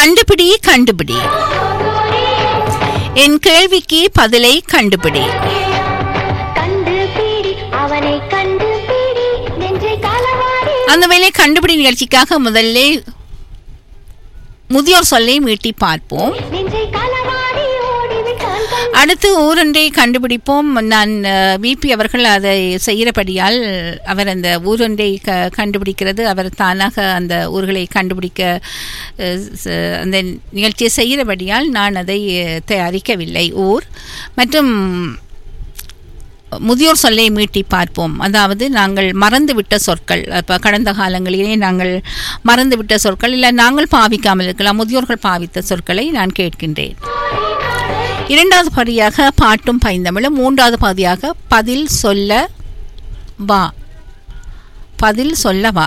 கண்டுபிடி கண்டுபிடி என் கேள்விக்கு பதிலை கண்டுபிடி கண்டுபிடி அவனை கண்டுபிடி நெஞ்சை களவாடி அந்த வேலை கண்டுபிடி நிகழ்ச்சிக்காக முதல்ல முதியோர் சொல்லை மீட்டி பார்ப்போம் நெஞ்சை களவாடி ஓடிவிட்டான் கண் அடுத்து ஊரொன்றை கண்டுபிடிப்போம் நான் விபி அவர்கள் அதை செய்கிறபடியால் அவர் அந்த ஊரொன்றை க கண்டுபிடிக்கிறது அவர் தானாக அந்த ஊர்களை கண்டுபிடிக்க அஹ், ச- அந்த நிகழ்ச்சியை செய்கிறபடியால் நான் அதை அஹ், தயாரிக்கவில்லை ஊர் மற்றும் முதியோர் சொல்லை மீட்டி பார்ப்போம் அதாவது நாங்கள் மறந்துவிட்ட சொற்கள் இப்போ கடந்த காலங்களிலே நாங்கள் மறந்துவிட்ட சொற்கள் இல்லை நாங்கள் பாவிக்காமல் இருக்கலாம் முதியோர்கள் பாவித்த சொற்களை நான் கேட்கின்றேன் இரண்டாவது படியாக பாட்டும் பைந்தமிழும் மூன்றாவது பகுதியாக பதில் சொல்ல வா பதில் சொல்ல வா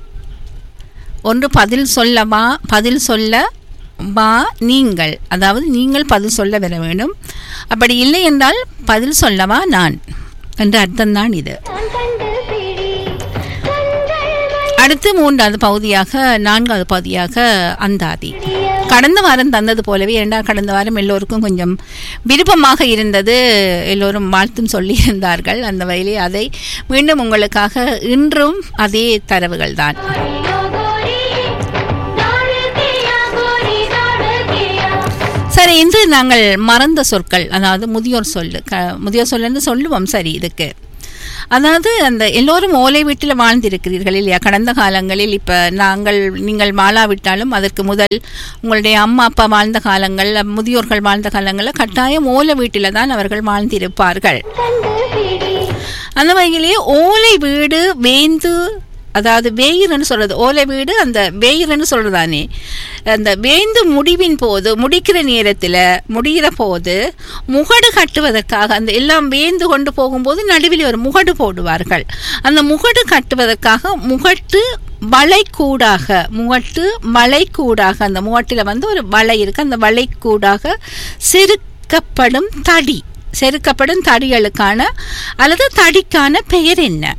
ஒன்று பதில் சொல்ல வா பதில் சொல்ல வா நீங்கள் அதாவது நீங்கள் பதில் சொல்ல வர வேண்டும் அப்படி இல்லை என்றால் பதில் சொல்லவா நான் என்ற அர்த்தம்தான் இது கண்டுபிடி கண்கள் வை- அடுத்து மூன்றாவது பகுதியாக நான்காவது பகுதியாக அந்தாதி கடந்த வாரம் தந்தது போலவே இரண்டாம் கடந்த வாரம் எல்லோருக்கும் கொஞ்சம் விருப்பமாக இருந்தது எல்லோரும் வாழ்த்தும் சொல்லியிருந்தார்கள் அந்த வகையிலே அதை மீண்டும் உங்களுக்காக இன்றும் அதே தரவுகள் தான் கோரியோ கோரி, நாடு கியா கோரி, நாடு கியா. சரி இன்று நாங்கள் மறந்த சொற்கள் அதாவது முதியோர் சொல்லு க முதியோர் சொல்லுன்னு சொல்லுவோம் சரி இதுக்கு அதாவது அந்த எல்லோரும் ஓலை வீட்டில் வாழ்ந்திருக்கிறீர்கள் இல்லையா கடந்த காலங்களில் இப்போ நாங்கள் நீங்கள் வாழாவிட்டாலும் அதற்கு முதல் உங்களுடைய அம்மா அப்பா வாழ்ந்த காலங்கள் முதியோர்கள் வாழ்ந்த காலங்களில் கட்டாயம் ஓலை வீட்டில் தான் அவர்கள் வாழ்ந்திருப்பார்கள் கண்டுபிடி அந்த வகையிலே ஓலை வீடு வேந்து அதாவது வேயிரன்னு சொல்றது ஓலை வீடு அந்த வேயிரன்னு சொல்றதானே அந்த வேந்து முடிவின் போது முடிக்கிற நேரத்தில் முடிகிற போது முகடு கட்டுவதற்காக அந்த எல்லாம் வேந்து கொண்டு போகும்போது நடுவில் ஒரு முகடு போடுவார்கள் அந்த முகடு கட்டுவதற்காக முகட்டு வளைக்கூடாக முகட்டு வளைக்கூடாக அந்த முகட்டில் வந்து ஒரு வளை இருக்கு அந்த வளைக்கூடாக செருக்கப்படும் தடி செருக்கப்படும் தடிகளுக்கான அல்லது தடிக்கான பெயர் என்ன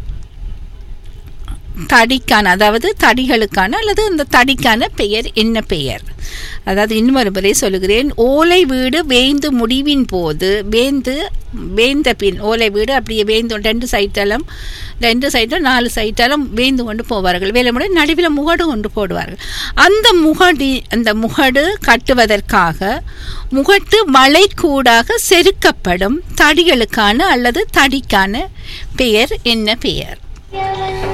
தடிக்கான அதாவது தடிகளுக்கான அல்லது அந்த தடிக்கான பெயர் என்ன பெயர் அதாவது இன்னொரு முறை சொல்லுகிறேன் ஓலை வீடு வேந்து முடிவின் போது வேந்து வேந்த பின் ஓலை வீடு அப்படியே வேந்து ரெண்டு சைட்டாலும் ரெண்டு சைட்டும் நாலு சைட்டாலும் வேந்து கொண்டு போவார்கள் வேலை முறை நடுவில் முகடு கொண்டு போடுவார்கள் அந்த முகடி அந்த முகடு கட்டுவதற்காக முகட்டு வளைக்கூடாக செருக்கப்படும் தடிகளுக்கான அல்லது தடிக்கான பெயர் என்ன பெயர் எவன்